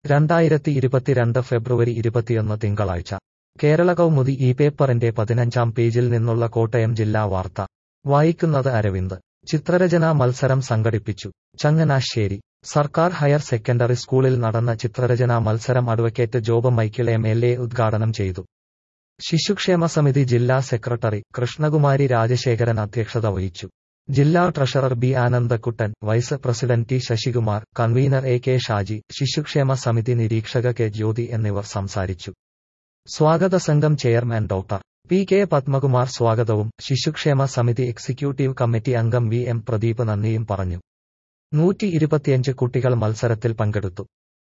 രണ്ടായിരത്തി ഇരുപത്തിരണ്ട് ഫെബ്രുവരി ഇരുപത്തിയൊന്ന് തിങ്കളാഴ്ച കേരള കൗമുദി ഈ പേപ്പറിന്റെ പതിനഞ്ചാം പേജിൽ നിന്നുള്ള കോട്ടയം ജില്ലാ വാർത്ത വായിക്കുന്നത് അരവിന്ദ് ചിത്രരചനാ മത്സരം സംഘടിപ്പിച്ചു ചങ്ങനാശ്ശേരി സർക്കാർ ഹയർ സെക്കൻഡറി സ്കൂളിൽ നടന്ന ചിത്രരചനാ മത്സരം advocate Job Michael M L A ഉദ്ഘാടനം ചെയ്തു ശിശുക്ഷേമ സമിതി ജില്ലാ സെക്രട്ടറി കൃഷ്ണകുമാരി രാജശേഖരൻ അധ്യക്ഷത വഹിച്ചു ജില്ലാ treasurer B Anandakuttan vice president T Sasikumar convener A K Shaji ശിശുക്ഷേമ സമിതി നിരീക്ഷക കെ ജ്യോതി എന്നിവർ സംസാരിച്ചു സ്വാഗത സംഘം chairman doctor P K Padmakumar സ്വാഗതവും ശിശുക്ഷേമ സമിതി എക്സിക്യൂട്ടീവ് കമ്മിറ്റി അംഗം വി എം പ്രദീപ് നന്ദിയും പറഞ്ഞു നൂറ്റി ഇരുപത്തിയഞ്ച് കുട്ടികൾ മത്സരത്തിൽ പങ്കെടുത്തു